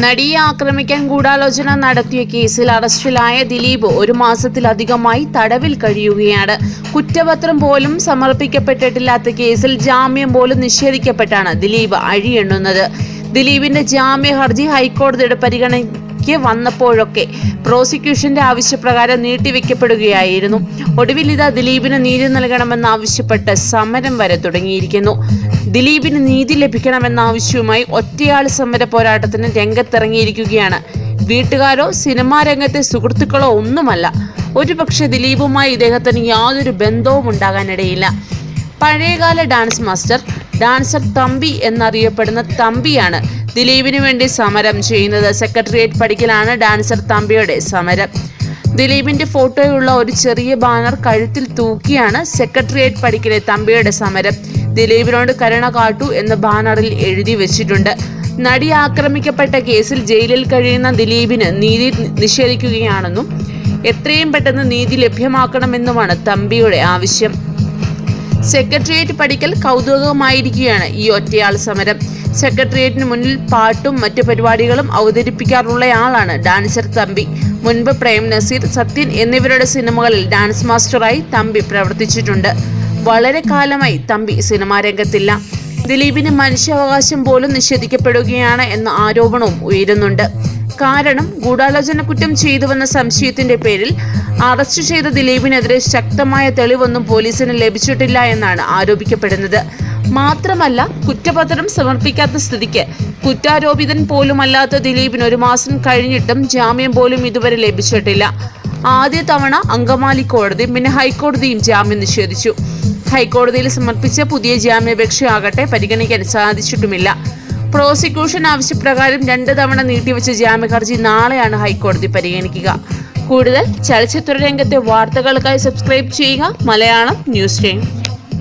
നടിയെ ആക്രമിക്കാൻ ഗൂഢാലോചന നടത്തിയ കേസിൽ അറസ്റ്റിലായ ദിലീപ് ഒരു മാസത്തിലധികമായി തടവിൽ കഴിയുകയാണ് കുറ്റപത്രം പോലും സമർപ്പിക്കപ്പെട്ടിട്ടില്ലാത്ത കേസിൽ ജാമ്യം പോലും നിഷേധിക്കപ്പെട്ടാണ് ദിലീപ് അഴിയെണ്ണുന്നത് ദിലീപിന്റെ ജാമ്യ ഹർജി ഹൈക്കോടതിയുടെ പരിഗണനയ്ക്ക് വന്നപ്പോഴൊക്കെ പ്രോസിക്യൂഷന്റെ ആവശ്യപ്രകാരം നീട്ടിവെക്കപ്പെടുകയായിരുന്നു ഒടുവിൽ ഇതാ ദിലീപിന് നീതി നൽകണമെന്നാവശ്യപ്പെട്ട് സമരം വരെ തുടങ്ങിയിരിക്കുന്നു ദിലീപിന് നീതി ലഭിക്കണമെന്ന ആവശ്യവുമായി ഒറ്റയാൾ സമര പോരാട്ടത്തിന് രംഗത്തിറങ്ങിയിരിക്കുകയാണ് വീട്ടുകാരോ സിനിമാ രംഗത്തെ സുഹൃത്തുക്കളോ ഒന്നുമല്ല ഒരുപക്ഷെ ദിലീപുമായി ഇദ്ദേഹത്തിന് യാതൊരു ബന്ധവും ഉണ്ടാകാനിടയില്ല പഴയകാല ഡാൻസ് മാസ്റ്റർ ഡാൻസർ തമ്പി എന്നറിയപ്പെടുന്ന തമ്പിയാണ് ദിലീപിന് വേണ്ടി സമരം ചെയ്യുന്നത് സെക്രട്ടേറിയറ്റ് പടിക്കലാണ് ഡാൻസർ തമ്പിയുടെ സമരം ദിലീപിന്റെ ഫോട്ടോയുള്ള ഒരു ചെറിയ ബാനർ കഴുത്തിൽ തൂക്കിയാണ് സെക്രട്ടേറിയറ്റ് പടിക്കലെ തമ്പിയുടെ സമരം ദിലീപിനോട് കരുണ കാട്ടു എന്ന് ബാനറിൽ എഴുതി വെച്ചിട്ടുണ്ട് നടി ആക്രമിക്കപ്പെട്ട കേസിൽ ജയിലിൽ കഴിയുന്ന ദിലീപിന് നീതി നിഷേധിക്കുകയാണെന്നും എത്രയും പെട്ടെന്ന് നീതി ലഭ്യമാക്കണമെന്നുമാണ് തമ്പിയുടെ ആവശ്യം സെക്രട്ടേറിയറ്റ് പഠിക്കൽ കൗതുകമായിരിക്കുകയാണ് ഈ ഒറ്റയാൾ സമരം സെക്രട്ടേറിയറ്റിന് മുന്നിൽ പാട്ടും മറ്റു പരിപാടികളും അവതരിപ്പിക്കാറുള്ളയാളാണ് ഡാൻസർ തമ്പി മുൻപ് പ്രേം നസീർ സത്യൻ എന്നിവരുടെ സിനിമകളിൽ ഡാൻസ് മാസ്റ്ററായി തമ്പി പ്രവർത്തിച്ചിട്ടുണ്ട് വളരെ കാലമായി തമ്പി സിനിമാ രംഗത്തില്ല ദിലീപിന് മനുഷ്യാവകാശം പോലും നിഷേധിക്കപ്പെടുകയാണ് എന്ന ആരോപണവും ഉയരുന്നുണ്ട് കാരണം ഗൂഢാലോചന കുറ്റം ചെയ്തുവെന്ന സംശയത്തിന്റെ പേരിൽ അറസ്റ്റ് ചെയ്ത ദിലീപിനെതിരെ ശക്തമായ തെളിവൊന്നും പോലീസിന് ലഭിച്ചിട്ടില്ല എന്നാണ് ആരോപിക്കപ്പെടുന്നത് മാത്രമല്ല കുറ്റപത്രം സമർപ്പിക്കാത്ത സ്ഥിതിക്ക് കുറ്റാരോപിതൻ പോലുമല്ലാത്ത ദിലീപിന് ഒരു മാസം കഴിഞ്ഞിട്ടും ജാമ്യം പോലും ഇതുവരെ ലഭിച്ചിട്ടില്ല ആദ്യ തവണ അങ്കമാലി കോടതി പിന്നെ ഹൈക്കോടതിയും ജാമ്യം നിഷേധിച്ചു ഹൈക്കോടതിയിൽ സമർപ്പിച്ച പുതിയ ജാമ്യാപേക്ഷയാകട്ടെ പരിഗണിക്കാൻ സാധിച്ചിട്ടുമില്ല പ്രോസിക്യൂഷൻ ആവശ്യപ്രകാരം രണ്ട് തവണ നീട്ടിവെച്ച ജാമ്യ ഹർജി നാളെയാണ് ഹൈക്കോടതി പരിഗണിക്കുക കൂടുതൽ ചലച്ചിത്ര രംഗത്തെ വാർത്തകൾക്കായി സബ്സ്ക്രൈബ് ചെയ്യുക മലയാളം ന്യൂസ് ടൈം